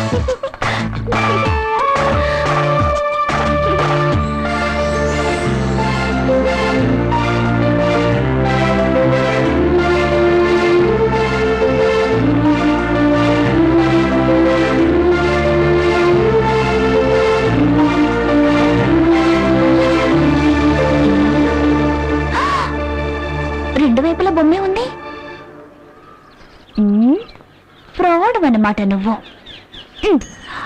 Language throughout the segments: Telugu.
రెండు వైపులా బొమ్మే ఉంది మ్మ్. ఫ్రాడ్ అన్నమాట నువ్వు మ్మ్.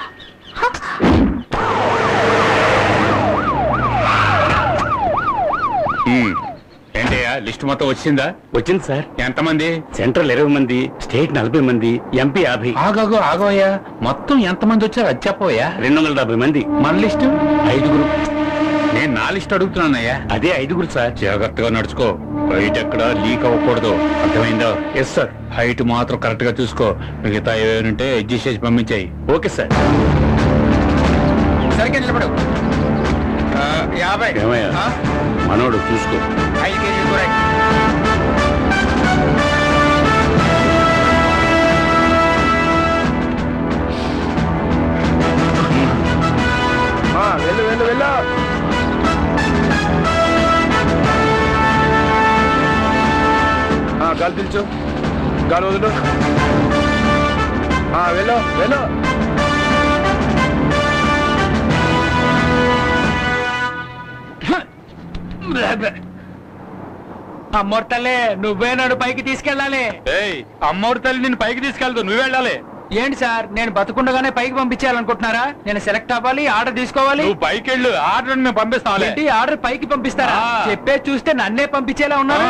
ఏంటయ్యా లిస్ట్ మొత్తం వచ్చిందా వచ్చింది సార్ ఎంతమంది సెంట్రల్ ఇరవై మంది స్టేట్ నలభై మంది ఎంపీ యాభై ఆగాగు ఆగోయ్యా మొత్తం ఎంతమంది వచ్చారు అది చెప్పవయ్యా రెండు వందల డెబ్బై మంది మన లిస్టు ఐదుగురు నేను నా లిస్ట్ అడుగుతున్నానయ్యా అదే ఐదుగురు సార్ జాగ్రత్తగా నడుచుకో బయట ఎక్కడ లీక్ అవ్వకూడదు అర్థమైందా ఎస్ సార్ హైట్ మాత్రం కరెక్ట్ గా చూసుకో మిగతా ఏమైనా ఉంటే అడ్జస్ట్ చేసి పంపించాయి ఓకే సార్ సరిగ్గా నిలబడు ఆ, యాభై ఏమయ్యా ఆ, మనోడు చూసుకో ఐదు కేజీలు కూర. వెళ్ళు వెళ్ళు వెళ్ళు గాలి పిలుచు గాలి వదులు ఆ, వెళ్ళు వెళ్ళు అమ్మోర్తలే నువ్వే నన్ను పైకి తీసుకెళ్ళాలి ఏయ్ అమ్మోరు తల్లి నిన్ను పైకి తీసుకెళ్తావు నువ్వు వెళ్ళాలి ఏంటి సార్ నేను బతుకుండగానే పైకి పంపించాలనుకుంటున్నారా నేను సెలెక్ట్ అవ్వాలి ఆర్డర్ తీసుకోవాలి నువ్వు పైకి వెళ్ళు ఆర్డర్ మేము పంపిస్తాం ఏంటి ఆర్డర్ పైకి పంపిస్తారా ఆ. చెప్పే చూస్తే నన్నే పంపించేలా ఉన్నారు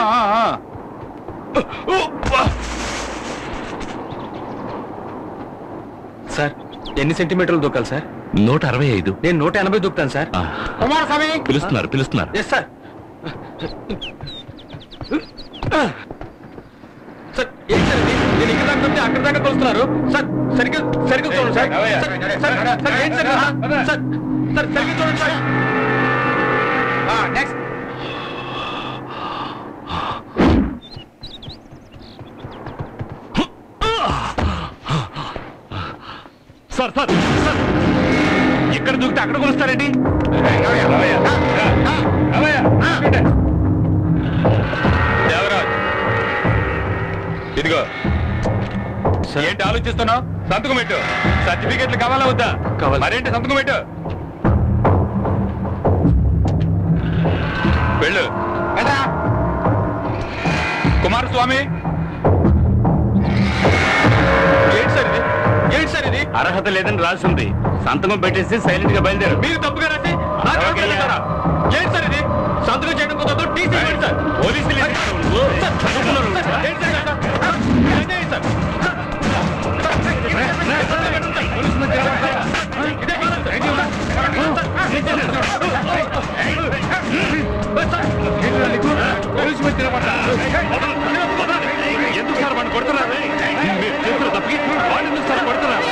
సార్ ఎన్ని సెంటీమీటర్లు దూకాలి సార్ నూట అరవై ఐదు నేను నూట ఎనభై దూకుతాను సార్ కుమారస్వామి పిలుస్తున్నారు పిలుస్తున్నారు ఎస్ సార్ సార్ ఏంటి సార్ ఇది నేను ఇక్కడ దాకా వస్తే అక్కడ దాకా తోలుస్తున్నారు సార్ సరిగ్గా సరిగ్గా చూడండి సార్ సార్, సార్ సార్ ఏంటి సార్ ఇది? సార్ సార్ సరిగ్గా చూడండి sir next sir sir sir ఇక్కడ దూకితే అక్కడ కొలుస్తారండి దేవరాజ్ ఇదిగో ఏంటి ఆలోచిస్తున్నావు సంతకం పెట్టు సర్టిఫికెట్లు కావాలా వద్దా కావాలి. మరేంటి సంతకం పెట్టు వెళ్ళు కుమారస్వామి ఏంటి సార్ ఇది ఏంటి సార్ ఇది అర్హత లేదని రాసి ఉంది సంతకం పెట్టేసి సైలెంట్ గా బయలుదేరు మీరు తప్పుగా రాసి నాకు అలాగే. రాస్తారా? ఏంటి సార్ ఇది సంతకం చేయడం కుదరదు టీసీ ఇవ్వండి సార్ పోలీసులు ఏంటి సార్ నువ్వు? సార్, చదువుకున్నారు. ఏంటి సార్ ఇదంతా? ఇదే సార్. ఇదే కాదు సార్. ఎందుకు సార్ వాడిని కొడుతున్నారు మీరు చేతులు తప్పి వాళ్ళు ఎందుకు సార్ కొడుతున్నారు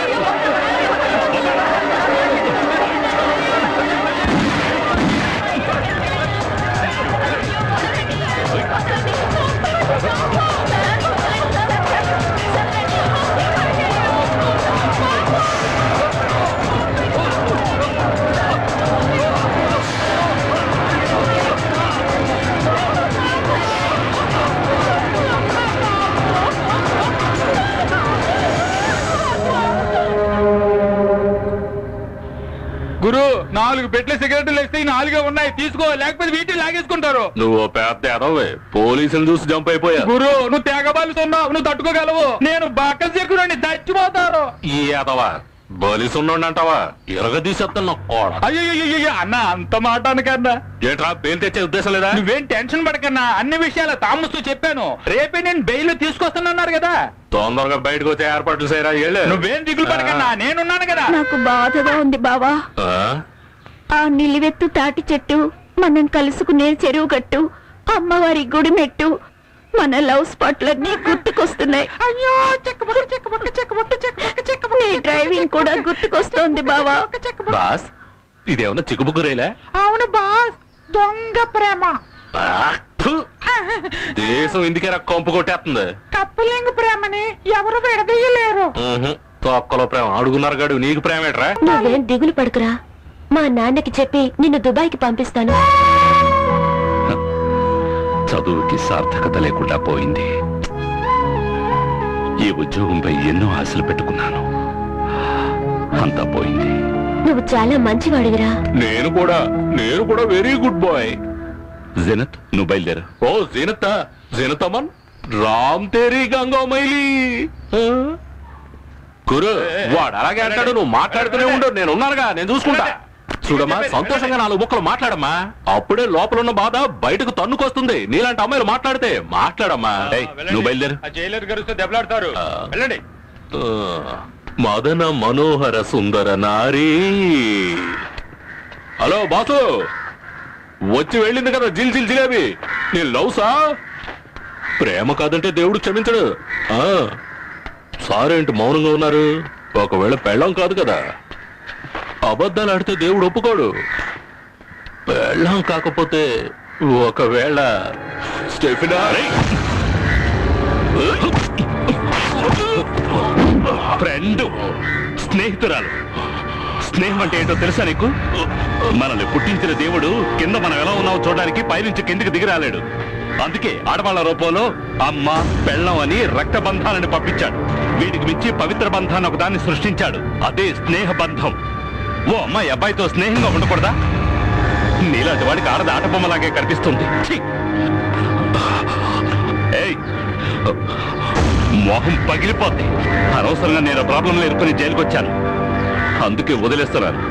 గురు నాలుగు పెట్ల సిగరెట్లు వేస్తే ఈ నాలుగే ఉన్నాయి తీసుకో లేకపోతే వీటిని లాగేసుకుంటారు నువ్వు పెద్ద ఎదవే పోలీసులు చూసి జంప్ అయిపోయా గురు నువ్వు తెగబాలుతున్నావు నువ్వు తట్టుకోగలవు నేను బక్క చెక్కునండి చచ్చిపోతారు ఈ ఎదవా బలిసున్నోడు అంటావా ఇరగ తీసేస్తున్నా కోడ అయ్యో అన్న అంత మాట అనకన్నా ఏట్రా బెయిల్ తెచ్చే ఉద్దేశం లేదా నువ్వేం టెన్షన్ పడకన్నా అన్ని విషయాలు తామస్తూ చెప్పాను రేపే నేను బెయిల్ తీసుకొస్తానన్నారు కదా తొందరగా బయటకు వచ్చే ఏర్పాట్లు చేయరా ఏళ్ళు నువ్వేం దిగులు పడకన్నా నేనున్నాను కదా నాకు బాధగా ఉంది బావా ఆ? ఆ నిలివెత్తు తాటి చెట్టు మనం కలుసుకునే చెరువు గట్టు అమ్మవారి గుడి మెట్టు మన లవ్ స్పాట్లన్నీ గుర్తుకొస్తున్నాయి అయ్యో చెక్కబుట్ట చెక్కబుట్ట చెక్కబుట్ట చెక్కబుట్ట చెక్కబుట్ట నీ డ్రైవింగ్ కూడా గుర్తుకొస్తోంది బావా బాస్ ఇదేమన్నా చిక్కుబుక్కురేలా అవును బాస్ దొంగ ప్రేమ ఆ, ఫు. దేశం ఇందుకేరా కొంపు కొట్టేస్తుంది కప్పలింగ ప్రేమని ఎవరు విడదీయలేరు ఊహు. తొక్కలో ప్రేమ అడుగున్నారు గాడు నీకు ప్రేమ ఏట్రా నువ్వేం దిగులు పడుకురా మా నాన్నకి చెప్పి నిన్ను దుబాయ్కి పంపిస్తాను చదువుకి సార్థకత లేకుండా పోయింది ఈ ఉద్యోగంపై ఎన్నో ఆశలు పెట్టుకున్నాను అంతా పోయింది నువ్వు చాలా మంచివాడివిరా నేను కూడా నేను కూడా వెరీ గుడ్ బాయ్ జనత్ నువ్వు బయలుదేరు ఓ జనత్ జనత్ అమన్ రామ్ తేరీ గంగా మైలి గురు వాడు అలాగే అంటాడు నువ్వు మాట్లాడుతూనే ఉండు నేను ఉన్నానుగా నేను చూసుకుంటా చూడమ్మా సంతోషంగా నాలుగు ముక్కలు మాట్లాడమ్మా అప్పుడే లోపల ఉన్న బాధ బయటకు తన్నుకొస్తుంది నీలాంటి అమ్మాయిలు మాట్లాడితే మాట్లాడమ్మా ఏయ్, నువ్వు బయలుదేరు జైలర్ గారు దెబ్బలాడతారు ఆ. వెళ్ళండి ఆ, మదన మనోహర సుందర నారీ హలో బాసు వచ్చి వెళ్ళింది కదా జిల్ జిల్ జిలేబి నీ లవ్సా ప్రేమ కాదంటే దేవుడు క్షమించడు ఆ సారేంటి మౌనంగా ఉన్నారు ఒకవేళ పెళ్ళం కాదు కదా అబద్ధాలు ఆడితే దేవుడు ఒప్పుకోడు పెళ్ళం కాకపోతే ఒకవేళ స్టెఫినా ఫ్రెండ్ స్నేహితురాలు స్నేహం అంటే ఏంటో తెలుసా నీకు మనల్ని పుట్టించిన దేవుడు కింద మనం ఎలా ఉన్నామో చూడడానికి పైనుంచి కిందికి దిగి రాలేడు అందుకే ఆడవాళ్ల రూపంలో అమ్మ పెళ్ళం అని రక్త బంధాలను పంపించాడు వీటికి మించి పవిత్ర బంధాన్ని ఒకదాన్ని సృష్టించాడు అదే స్నేహ బంధం ఓ అమ్మాయి అబ్బాయితో స్నేహంగా ఉండకూడదా నీలాంటి వాడికి ఆడది ఆటబొమ్మలాగే కనిపిస్తుంది ఛీ! ఏయ్ మోహం పగిలిపోద్ది అనవసరంగా నేను ప్రాబ్లంలో ఇరుక్కుని జైలుకి వచ్చాను అందుకే వదిలేస్తున్నాను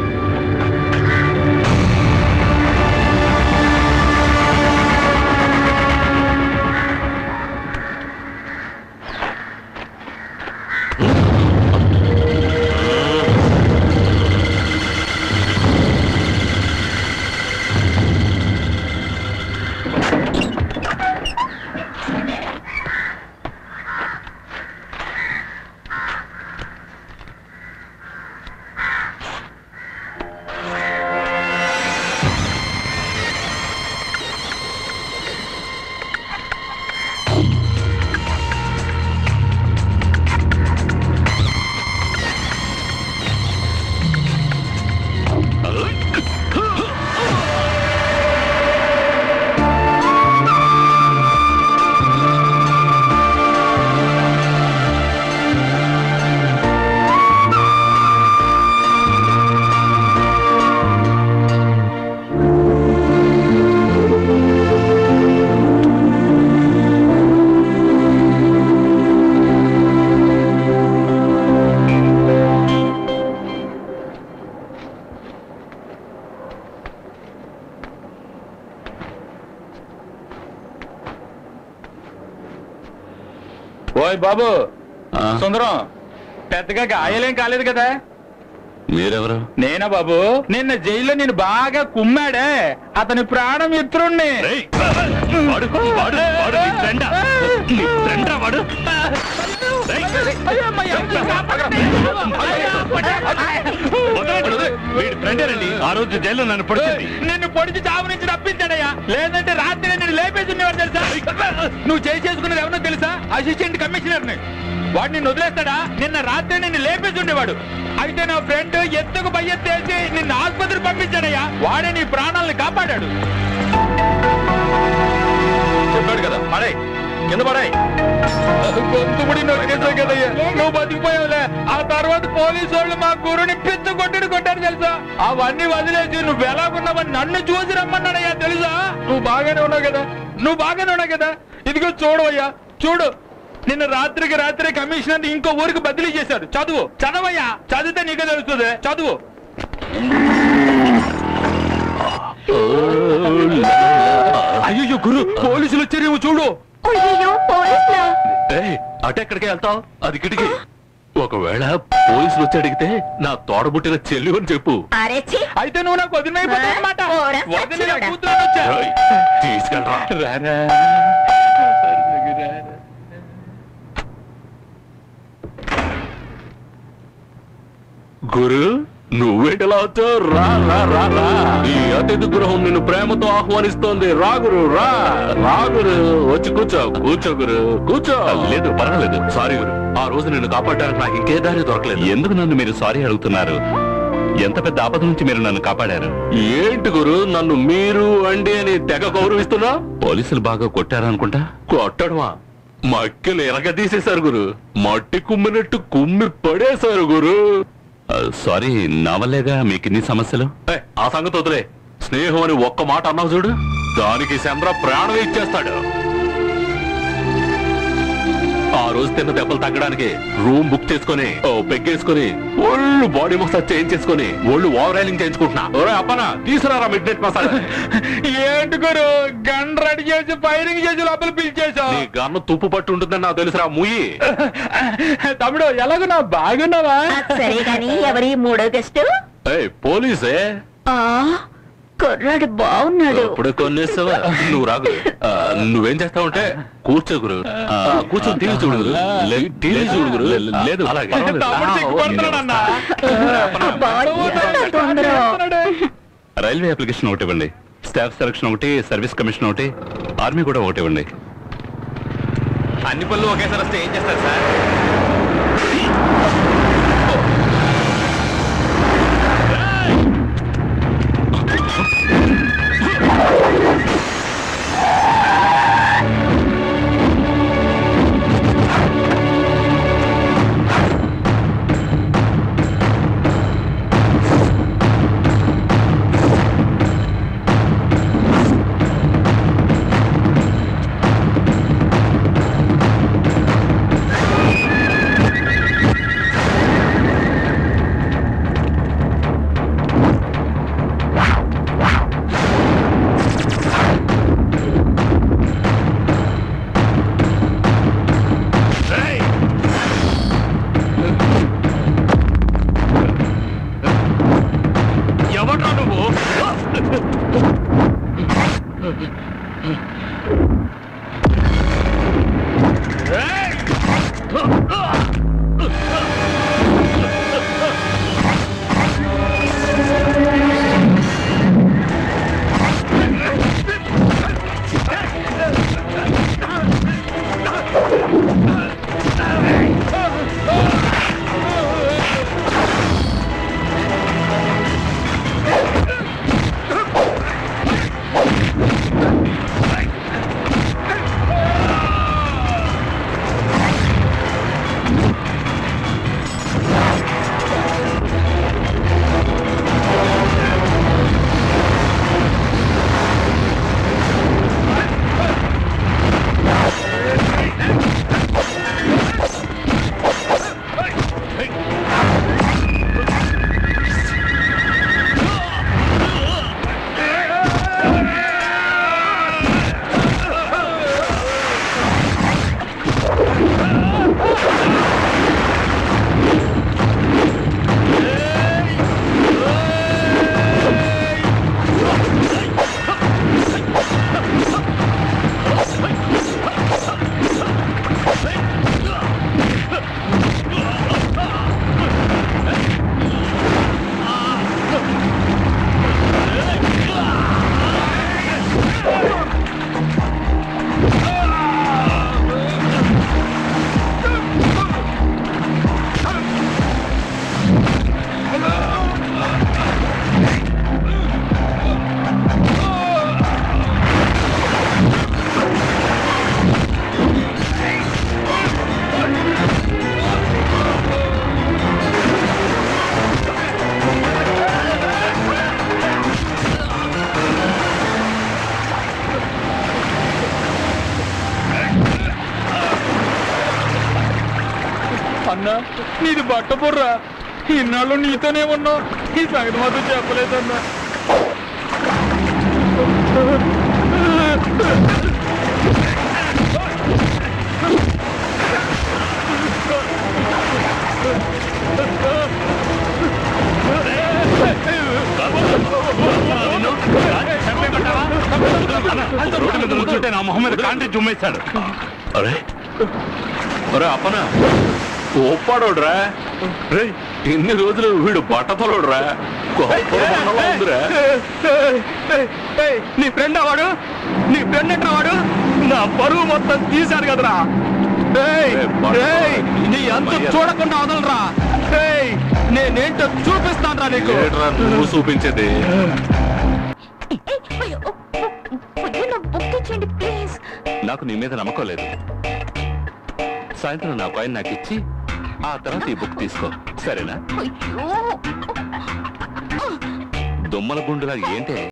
ఓయ్ బాబు ఆ, సుందరం పెద్దగా గాయాలేం కాలేదు కదా మీరెవరు నేనా బాబు నిన్న జైల్లో నేను బాగా కుమ్మాడే అతని ప్రాణం మిత్రుణ్ణి రేయ్, వాడు, వాడు, వాడు నీ ఫ్రెండా? నీ ఫ్రెండా వాడు? రేయ్, వదలండి, వదలండి. వీడి ఫ్రెండేనండి ఆ రోజు జైల్లో నన్ను పొడిచింది నిన్ను పొడిచి చావు నుంచి తప్పించాడయ్యా లేదంటే రాత్రి నేను లేపేసి ఉండేవాడు తెలుసా నువ్వు చేయి చేసుకున్నది ఎవరో తెలుసా అసిస్టెంట్ కమిషనర్ ని వాడు నిన్ను వదిలేస్తాడా నిన్న రాత్రి నిన్ను లేపేసి ఉండేవాడు అయితే నా ఫ్రెండ్ ఎత్తుకు పై ఎత్తేసి నిన్ను ఆసుపత్రికి పంపించాడయ్యా వాడే నీ ప్రాణాలను కాపాడాడు చెప్పాడు కదా పడే కింద పడాయి గొంతుముడి నొక్కేసావు కదయ్యా నువ్వు బతికిపోయావులే ఆ తర్వాత పోలీసు వాళ్ళు మా గురుని పిచ్చ కొట్టిడు కొట్టారు తెలుసా అవన్నీ వదిలేసి నువ్వు ఎలాగున్నావని నన్ను చూసి రమ్మన్నాడయ్యా తెలుసా నువ్వు బాగానే ఉన్నావు కదా నువ్వు బాగానే ఉన్నావు కదా ఇదిగో చూడవయ్యా చూడు నిన్న రాత్రికి రాత్రి కమిషనర్ ఇంకో ఊరికి బదిలీ చేశారు చదువు చదవయ్యా చదివితే నీకే తెలుస్తుంది చదువు అయ్యో గురు పోలీసులు వచ్చారేమో చూడు అయ్యో పోలీసులా ఏయ్ అటెక్కడికి వెళ్తావు అది కిటికీ ఒకవేళ పోలీసులు వచ్చి అడిగితే నా తోడబుట్టిన చెల్లి అని చెప్పు అరే ఛీ! అయితే నువ్వు నాకు వదిలిపోతావు అనమాట ఓరా, వదిలి నా సచ్చినోడా. కూతురు వచ్చా ఏయ్, తీసుకెళ్ళరా రారా గురు నువ్వేంటిలా వచ్చావు రా రా రా రా ఈ అతిథి గృహం నిన్ను ప్రేమతో ఆహ్వానిస్తోంది రా గురు రా రా గురు వచ్చి కూర్చో కూర్చో గురు కూర్చో లేదు పర్వాలేదు సారీ గురు ఆ రోజు నిన్ను కాపాడడానికి నాకు ఇంకే దారి దొరకలేదు ఎందుకు నన్ను మీరు సారీ అడుగుతున్నారు ఎంత పెద్ద ఆపద నుంచి మీరు నన్ను కాపాడారు ఏంటి గురు నన్ను మీరు అండి అని తెగ గౌరవిస్తున్నా పోలీసులు బాగా కొట్టారనుకుంటా కొట్టడమా మక్కెలు ఎరగదీసేశారు గురు మట్టి కుమ్మినట్టు కుమ్మి పడేశారు గురు ఆ, సారీ నా వల్లేగా మీకు ఇన్ని సమస్యలు ఏయ్, ఆ సంగతి వదిలే స్నేహం అని ఒక్క మాట అన్నావు చూడు దానికి చంద్ర ప్రాణం ఇచ్చేస్తాడు ఆ రోజు తిన్న దెబ్బలు తగ్గడానికి రూమ్ బుక్ చేసుకొని ఓ పెగ్గేసుకొని ఒళ్ళు బాడీ మసాజ్ చేయించేసుకొని ఒళ్ళు ఓవరైలింగ్ చేయించుకుంటున్నా ఒరే అప్పనా తీసుకురారా మిడ్ నైట్ మసాజ్ ఏంటి గురు గన్ రెడీ చేసి ఫైరింగ్ చేసి లోపల పిలిచేశావు నీ గన్ను తుప్పు పట్టు ఉంటుందని నాకు తెలుసురా ముయ్యి తమ్ముడు ఎలాగున్నా బాగున్నావా సరే గాని ఎవరి మూడో గెస్ట్ ఏయ్ పోలీసే ఆ కుర్రాడు బాగున్నాడు ఇప్పుడు కొన్నేస్తావా నువ్వు రాగు ఆ, నువ్వేం చేస్తావంటే కూర్చో గురు ఆ, కూర్చొని టీవీ చూడు గురు లే- టీవీ చూడు గురు లేదు, అలాగే పర్వాలేదు. తమ్ముడు ఆ, సిగ్గుపడుతున్నాడు అన్న అబ్బా, ఏంటన్నా తొందర రైల్వే అప్లికేషన్ ఒకటి ఇవ్వండి స్టాఫ్ సెలక్షన్ ఒకటి సర్వీస్ కమిషన్ ఒకటి ఆర్మీ కూడా ఒకటి ఇవ్వండి అన్ని పనులు ఒకేసారి వస్తే ఏం చేస్తారు సార్ ఎవడ్రా నువ్వు అన్న నీది బట్ట బుర్రా ఇన్నాళ్ళు నీతోనే ఉన్నావు ఈ సంగతి మాత్రం చెప్పలేదన్నా రోడ్డు మీద కూర్చుంటే నా మొహం మీద కాంట్రీ జుమ్మేశాడు అరే అరే అప్పనా ఒప్పాడోడ్రా రే ఇన్ని రోజులు వీడు బట్టతలోడ్రా ఉందిరా నీ ఫ్రెండ్ వాడు నీ ఫ్రెండ్ ఎట్రా వాడు నా పరువు మొత్తం తీశాడు కదరా రేయ్, రే, పట్టుకో. రేయ్, నీ అంత మర్యాద. చూడకుండా వదలరా రేయ్, నేనేంటో చూపిస్తాను రా నీకు ఏంట్రా నువ్వు చూపించేది అయ్యో, వద్దు, నా బుక్ ఇచ్చేయండి ప్లీజ్ నాకు నీ మీద నమ్మకం లేదు సాయంత్రం నా కాయిన్ నాకు ఇచ్చి ఆ తర్వాత ఈ బుక్ తీసుకో సరేనా అయ్యో దొమ్మల గుండులా ఏంటే